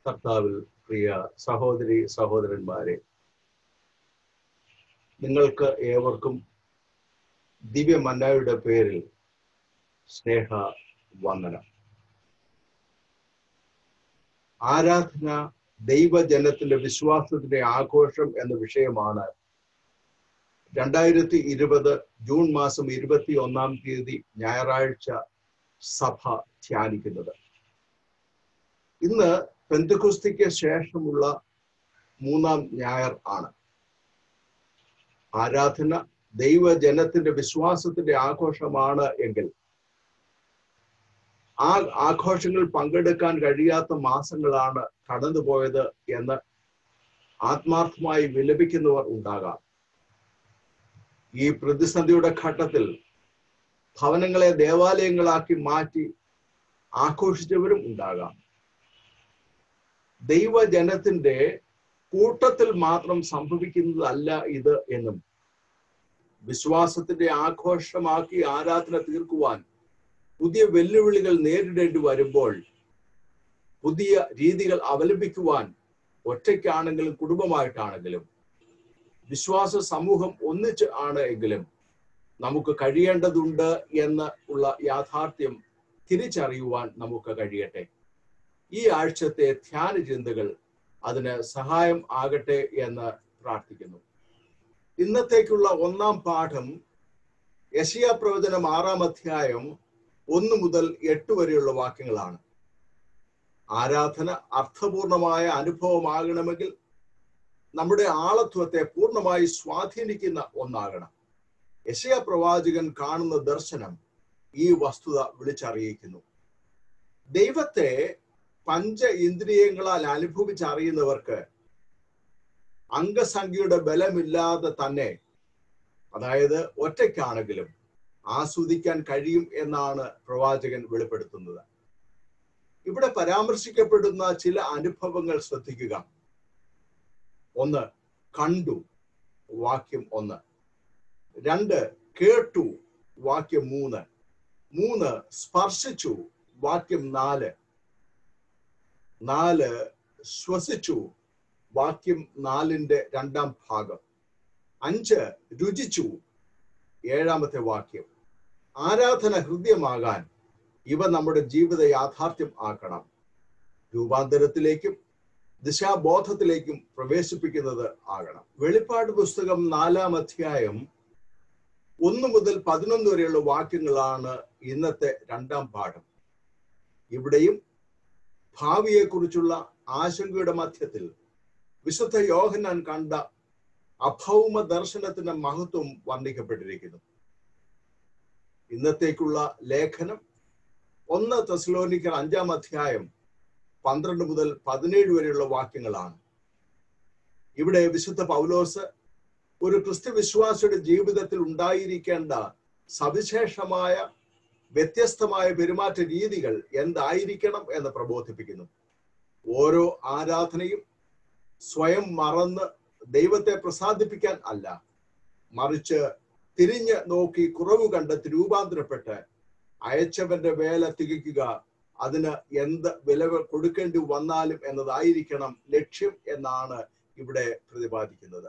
കർത്താവിൽ പ്രിയ സഹോദരി സഹോദരന്മാരെ നിങ്ങൾക്ക് ഏവർക്കും ദിവ്യ മന്നായുടെ പേരിൽ സ്നേഹ വന്ദനം ആരാധന ദൈവജനത്തിന്റെ വിശ്വാസത്തിന്റെ ആഘോഷം എന്ന വിഷയമാണ് രണ്ടായിരത്തി ഇരുപത് ജൂൺ മാസം ഇരുപത്തി ഒന്നാം തീയതി ഞായറാഴ്ച സഭ ധ്യാനിക്കുന്നത് ഇന്ന് പെന്തുകുസ്തിക്ക് ശേഷമുള്ള മൂന്നാം ഞായർ ആണ് ആരാധന ദൈവജനത്തിന്റെ വിശ്വാസത്തിന്റെ ആഘോഷമാണ് എങ്കിൽ ആ ആഘോഷങ്ങൾ പങ്കെടുക്കാൻ കഴിയാത്ത മാസങ്ങളാണ് കടന്നുപോയത് എന്ന് ആത്മാർത്ഥമായി വിലപിക്കുന്നവർ ഉണ്ടാകാം ഈ പ്രതിസന്ധിയുടെ ഘട്ടത്തിൽ ഭവനങ്ങളെ ദേവാലയങ്ങളാക്കി മാറ്റി ആഘോഷിച്ചവരും ഉണ്ടാകാം ദൈവജനത്തിന്റെ കൂട്ടത്തിൽ മാത്രം സംഭവിക്കുന്നതല്ല ഇത് എന്നും വിശ്വാസത്തിന്റെ ആഘോഷമാക്കി ആരാധന തീർക്കുവാൻ പുതിയ വെല്ലുവിളികൾ നേരിടേണ്ടി വരുമ്പോൾ പുതിയ രീതികൾ അവലംബിക്കുവാൻ ഒറ്റയ്ക്കാണെങ്കിലും കുടുംബമായിട്ടാണെങ്കിലും വിശ്വാസ സമൂഹം ഒന്നിച്ച് ആണ് എങ്കിലും നമുക്ക് കഴിയേണ്ടതുണ്ട് എന്ന് ഉള്ള യാഥാർത്ഥ്യം തിരിച്ചറിയുവാൻ നമുക്ക് കഴിയട്ടെ ഈ ആഴ്ചത്തെ ധ്യാന ചിന്തകൾ അതിന് സഹായം ആകട്ടെ എന്ന് പ്രാർത്ഥിക്കുന്നു ഇന്നത്തേക്കുള്ള ഒന്നാം പാഠം യശിയ പ്രവചനം ആറാം അധ്യായം ഒന്ന് മുതൽ എട്ട് വരെയുള്ള വാക്യങ്ങളാണ് ആരാധന അർത്ഥപൂർണമായ അനുഭവമാകണമെങ്കിൽ നമ്മുടെ ആളത്വത്തെ പൂർണ്ണമായി സ്വാധീനിക്കുന്ന ഒന്നാകണം യശയ പ്രവാചകൻ കാണുന്ന ദർശനം ഈ വസ്തുത വിളിച്ചറിയിക്കുന്നു ദൈവത്തെ പഞ്ച ഇന്ദ്രിയങ്ങളാൽ അനുഭവിച്ചറിയുന്നവർക്ക് അംഗസംഖ്യയുടെ ബലമില്ലാതെ തന്നെ അതായത് ഒറ്റയ്ക്കാണെങ്കിലും ആസ്വദിക്കാൻ കഴിയും എന്നാണ് പ്രവാചകൻ വെളിപ്പെടുത്തുന്നത് ഇവിടെ പരാമർശിക്കപ്പെടുന്ന ചില അനുഭവങ്ങൾ ശ്രദ്ധിക്കുക ഒന്ന് കണ്ടു വാക്യം ഒന്ന് രണ്ട് കേട്ടു വാക്യം മൂന്ന് മൂന്ന് സ്പർശിച്ചു വാക്യം നാല് നാല് ശ്വസിച്ചു വാക്യം നാലിന്റെ രണ്ടാം ഭാഗം അഞ്ച് രുചിച്ചു ഏഴാമത്തെ വാക്യം ആരാധന ഹൃദയമാകാൻ ഇവ നമ്മുടെ ജീവിത യാഥാർത്ഥ്യം ആക്കണം രൂപാന്തരത്തിലേക്കും ദിശാബോധത്തിലേക്കും പ്രവേശിപ്പിക്കുന്നത് ആകണം വെളിപ്പാട് പുസ്തകം നാലാം അധ്യായം ഒന്ന് മുതൽ പതിനൊന്ന് വരെയുള്ള വാക്യങ്ങളാണ് ഇന്നത്തെ രണ്ടാം പാഠം ഇവിടെയും ഭാവിയെക്കുറിച്ചുള്ള ആശങ്കയുടെ മധ്യത്തിൽ വിശുദ്ധ യോഹന്നാൻ കണ്ട അഭൗമ ദർശനത്തിന്റെ മഹത്വം വർണ്ണിക്കപ്പെട്ടിരിക്കുന്നു ഇന്നത്തേക്കുള്ള ലേഖനം ഒന്ന് തെസ്ലോനിക്കർ അഞ്ചാം അധ്യായം പന്ത്രണ്ട് മുതൽ പതിനേഴ് വരെയുള്ള വാക്യങ്ങളാണ് ഇവിടെ വിശുദ്ധ പൗലോസ് ഒരു ക്രിസ്തു വിശ്വാസിയുടെ ജീവിതത്തിൽ ഉണ്ടായിരിക്കേണ്ട സവിശേഷമായ വ്യത്യസ്തമായ പെരുമാറ്റ രീതികൾ എന്തായിരിക്കണം എന്ന് പ്രബോധിപ്പിക്കുന്നു ഓരോ ആരാധനയും സ്വയം മറന്ന് ദൈവത്തെ പ്രസാദിപ്പിക്കാൻ അല്ല മറിച്ച് തിരിഞ്ഞ് നോക്കി കുറവ് കണ്ടെത്തി രൂപാന്തരപ്പെട്ട് അയച്ചവന്റെ വേല തികയ്ക്കുക അതിന് എന്ത് വില കൊടുക്കേണ്ടി വന്നാലും എന്നതായിരിക്കണം ലക്ഷ്യം എന്നാണ് ഇവിടെ പ്രതിപാദിക്കുന്നത്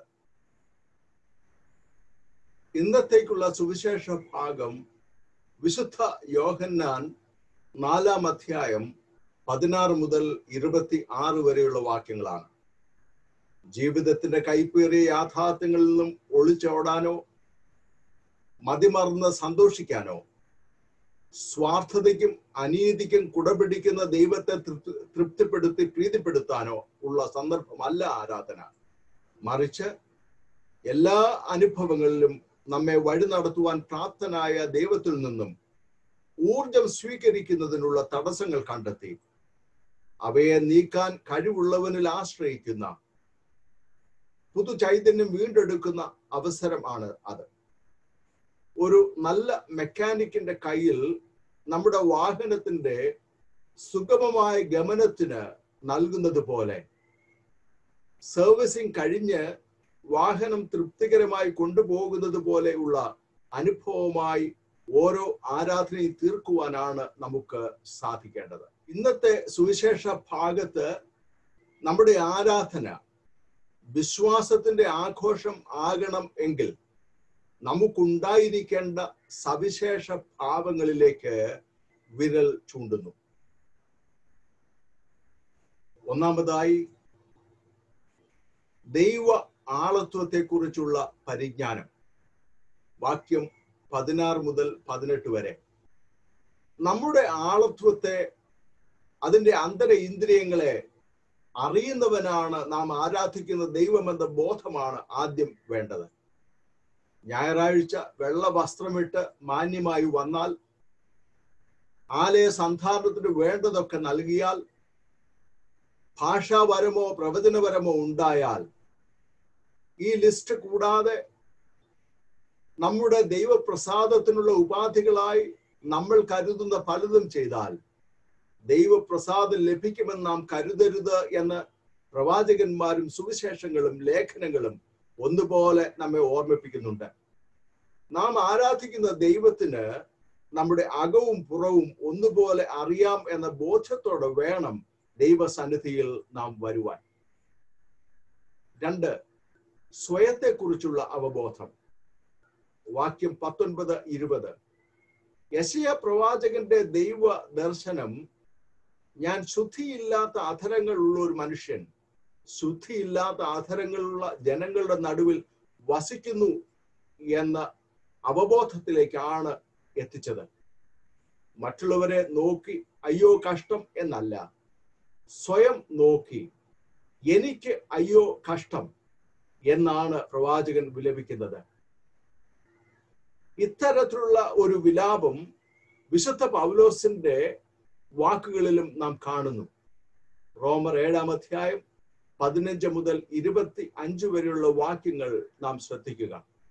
ഇന്നത്തേക്കുള്ള സുവിശേഷ ഭാഗം വിശുദ്ധ യോഹന്നാൻ നാലാം അധ്യായം പതിനാറ് മുതൽ ഇരുപത്തി ആറ് വരെയുള്ള വാക്യങ്ങളാണ് ജീവിതത്തിന്റെ കൈപ്പേറിയ യാഥാർത്ഥ്യങ്ങളിൽ നിന്നും ഒളിച്ചോടാനോ മതിമറന്ന് സന്തോഷിക്കാനോ സ്വാർത്ഥതയ്ക്കും അനീതിക്കും കുടപിടിക്കുന്ന ദൈവത്തെ തൃപ്തിപ്പെടുത്തി പ്രീതിപ്പെടുത്താനോ ഉള്ള സന്ദർഭമല്ല ആരാധന മറിച്ച് എല്ലാ അനുഭവങ്ങളിലും നമ്മെ വഴി നടത്തുവാൻ പ്രാപ്തനായ ദൈവത്തിൽ നിന്നും ഊർജം സ്വീകരിക്കുന്നതിനുള്ള തടസ്സങ്ങൾ കണ്ടെത്തി അവയെ നീക്കാൻ കഴിവുള്ളവനിൽ ആശ്രയിക്കുന്ന പുതു ചൈതന്യം വീണ്ടെടുക്കുന്ന അവസരമാണ് അത് ഒരു നല്ല മെക്കാനിക്കിന്റെ കയ്യിൽ നമ്മുടെ വാഹനത്തിന്റെ സുഗമമായ ഗമനത്തിന് നൽകുന്നത് പോലെ സർവീസിംഗ് കഴിഞ്ഞ് വാഹനം തൃപ്തികരമായി കൊണ്ടുപോകുന്നത് പോലെയുള്ള അനുഭവമായി ഓരോ ആരാധനയും തീർക്കുവാനാണ് നമുക്ക് സാധിക്കേണ്ടത് ഇന്നത്തെ സുവിശേഷ ഭാഗത്ത് നമ്മുടെ ആരാധന വിശ്വാസത്തിന്റെ ആഘോഷം ആകണം എങ്കിൽ നമുക്കുണ്ടായിരിക്കേണ്ട സവിശേഷ ഭാവങ്ങളിലേക്ക് വിരൽ ചൂണ്ടുന്നു ഒന്നാമതായി ദൈവ ആളത്വത്തെക്കുറിച്ചുള്ള പരിജ്ഞാനം വാക്യം പതിനാറ് മുതൽ പതിനെട്ട് വരെ നമ്മുടെ ആളത്വത്തെ അതിന്റെ അന്തര ഇന്ദ്രിയങ്ങളെ അറിയുന്നവനാണ് നാം ആരാധിക്കുന്ന ദൈവമെന്ന ബോധമാണ് ആദ്യം വേണ്ടത് ഞായറാഴ്ച വെള്ള വസ്ത്രമിട്ട് മാന്യമായി വന്നാൽ ആലയ സന്ധാരണത്തിന് വേണ്ടതൊക്കെ നൽകിയാൽ ഭാഷാപരമോ പ്രവചനപരമോ ഉണ്ടായാൽ ഈ ലിസ്റ്റ് കൂടാതെ നമ്മുടെ ദൈവപ്രസാദത്തിനുള്ള ഉപാധികളായി നമ്മൾ കരുതുന്ന പലതും ചെയ്താൽ ദൈവപ്രസാദം ലഭിക്കുമെന്ന് നാം കരുതരുത് എന്ന് പ്രവാചകന്മാരും സുവിശേഷങ്ങളും ലേഖനങ്ങളും ഒന്നുപോലെ നമ്മെ ഓർമ്മിപ്പിക്കുന്നുണ്ട് നാം ആരാധിക്കുന്ന ദൈവത്തിന് നമ്മുടെ അകവും പുറവും ഒന്നുപോലെ അറിയാം എന്ന ബോധ്യത്തോടെ വേണം ദൈവസന്നിധിയിൽ നാം വരുവാൻ രണ്ട് സ്വയത്തെക്കുറിച്ചുള്ള അവബോധം വാക്യം പത്തൊൻപത് ഇരുപത് യശയ പ്രവാചകന്റെ ദൈവ ദർശനം ഞാൻ ശുദ്ധിയില്ലാത്ത അധരങ്ങളുള്ള ഒരു മനുഷ്യൻ ശുദ്ധിയില്ലാത്ത അധരങ്ങളുള്ള ജനങ്ങളുടെ നടുവിൽ വസിക്കുന്നു എന്ന അവബോധത്തിലേക്കാണ് എത്തിച്ചത് മറ്റുള്ളവരെ നോക്കി അയ്യോ കഷ്ടം എന്നല്ല സ്വയം നോക്കി എനിക്ക് അയ്യോ കഷ്ടം എന്നാണ് പ്രവാചകൻ വിലപിക്കുന്നത് ഇത്തരത്തിലുള്ള ഒരു വിലാപം വിശുദ്ധ പൗലോസിന്റെ വാക്കുകളിലും നാം കാണുന്നു റോമർ ഏഴാം അധ്യായം പതിനഞ്ച് മുതൽ ഇരുപത്തി അഞ്ച് വരെയുള്ള വാക്യങ്ങൾ നാം ശ്രദ്ധിക്കുക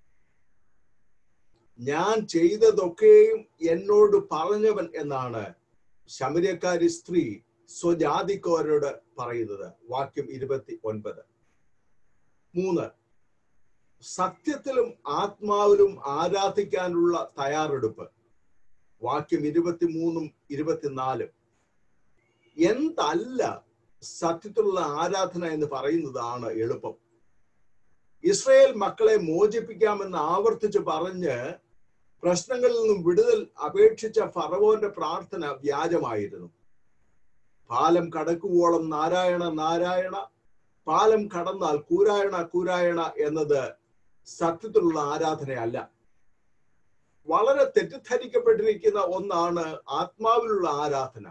ഞാൻ ചെയ്തതൊക്കെയും എന്നോട് പറഞ്ഞവൻ എന്നാണ് ശമര്യക്കാരി സ്ത്രീ സ്വജാതിക്കാരോട് പറയുന്നത് വാക്യം ഇരുപത്തി ഒൻപത് മൂന്ന് സത്യത്തിലും ആത്മാവിലും ആരാധിക്കാനുള്ള തയ്യാറെടുപ്പ് വാക്യം ഇരുപത്തിമൂന്നും ഇരുപത്തിനാലും എന്തല്ല സത്യത്തിലുള്ള ആരാധന എന്ന് പറയുന്നതാണ് എളുപ്പം ഇസ്രയേൽ മക്കളെ മോചിപ്പിക്കാമെന്ന് ആവർത്തിച്ച് പറഞ്ഞ് പ്രശ്നങ്ങളിൽ നിന്നും വിടുതൽ അപേക്ഷിച്ച ഫറവോന്റെ പ്രാർത്ഥന വ്യാജമായിരുന്നു പാലം കടക്കുവോളം നാരായണ നാരായണ പാലം കടന്നാൽ കൂരായണ കൂരായണ എന്നത് സത്യത്തിലുള്ള ആരാധനയല്ല വളരെ തെറ്റിദ്ധരിക്കപ്പെട്ടിരിക്കുന്ന ഒന്നാണ് ആത്മാവിലുള്ള ആരാധന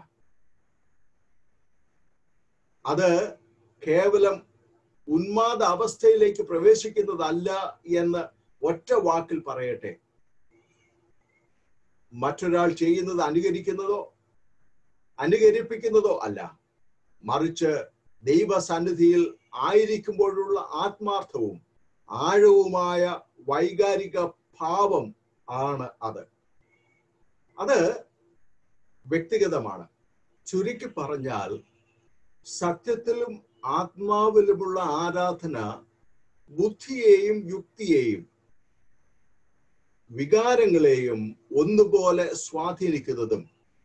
അത് കേവലം ഉന്മാദ അവസ്ഥയിലേക്ക് പ്രവേശിക്കുന്നതല്ല എന്ന് ഒറ്റ വാക്കിൽ പറയട്ടെ മറ്റൊരാൾ ചെയ്യുന്നത് അനുകരിക്കുന്നതോ അനുകരിപ്പിക്കുന്നതോ അല്ല മറിച്ച് ദൈവസന്നിധിയിൽ ആയിരിക്കുമ്പോഴുള്ള ആത്മാർത്ഥവും ആഴവുമായ വൈകാരിക ഭാവം ആണ് അത് അത് വ്യക്തിഗതമാണ് ചുരുക്കി പറഞ്ഞാൽ സത്യത്തിലും ആത്മാവിലുമുള്ള ആരാധന ബുദ്ധിയെയും യുക്തിയെയും വികാരങ്ങളെയും ഒന്നുപോലെ സ്വാധീനിക്കുന്നതും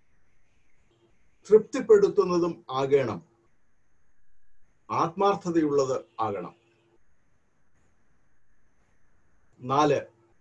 തൃപ്തിപ്പെടുത്തുന്നതും ആകണം ആത്മാർത്ഥതയുള്ളത് ആകണം നാല്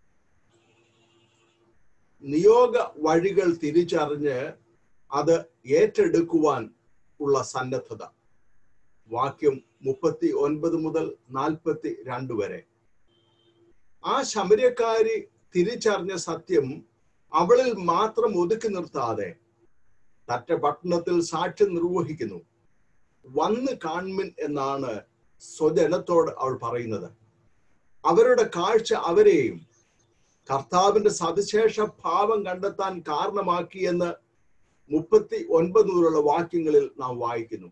നിയോഗ വഴികൾ തിരിച്ചറിഞ്ഞ് അത് ഏറ്റെടുക്കുവാൻ ഉള്ള സന്നദ്ധത വാക്യം മുപ്പത്തി ഒൻപത് മുതൽ നാൽപ്പത്തി രണ്ട് വരെ ആ ശമര്യക്കാരി തിരിച്ചറിഞ്ഞ സത്യം അവളിൽ മാത്രം ഒതുക്കി നിർത്താതെ തന്റെ പട്ടണത്തിൽ സാക്ഷ്യം നിർവഹിക്കുന്നു വന്ന് കാൺമിൻ എന്നാണ് സ്വജനത്തോട് അവൾ പറയുന്നത് അവരുടെ കാഴ്ച അവരെയും കർത്താവിന്റെ സവിശേഷ ഭാവം കണ്ടെത്താൻ കാരണമാക്കിയെന്ന് മുപ്പത്തി ഒൻപത് മുതലുള്ള വാക്യങ്ങളിൽ നാം വായിക്കുന്നു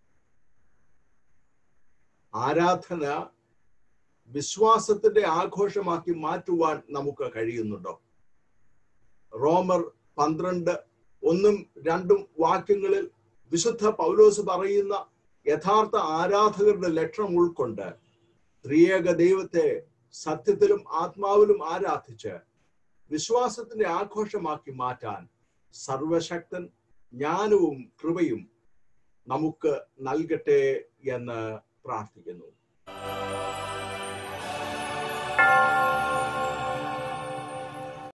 ആരാധന വിശ്വാസത്തിന്റെ ആഘോഷമാക്കി മാറ്റുവാൻ നമുക്ക് കഴിയുന്നുണ്ടോ റോമർ പന്ത്രണ്ട് ഒന്നും രണ്ടും വാക്യങ്ങളിൽ വിശുദ്ധ പൗലോസ് പറയുന്ന യഥാർത്ഥ ആരാധകരുടെ ലക്ഷണം ഉൾക്കൊണ്ട് ത്രിയേക ദൈവത്തെ സത്യത്തിലും ആത്മാവിലും ആരാധിച്ച് വിശ്വാസത്തിന്റെ ആഘോഷമാക്കി മാറ്റാൻ സർവശക്തൻ ജ്ഞാനവും കൃപയും നമുക്ക് നൽകട്ടെ എന്ന് പ്രാർത്ഥിക്കുന്നു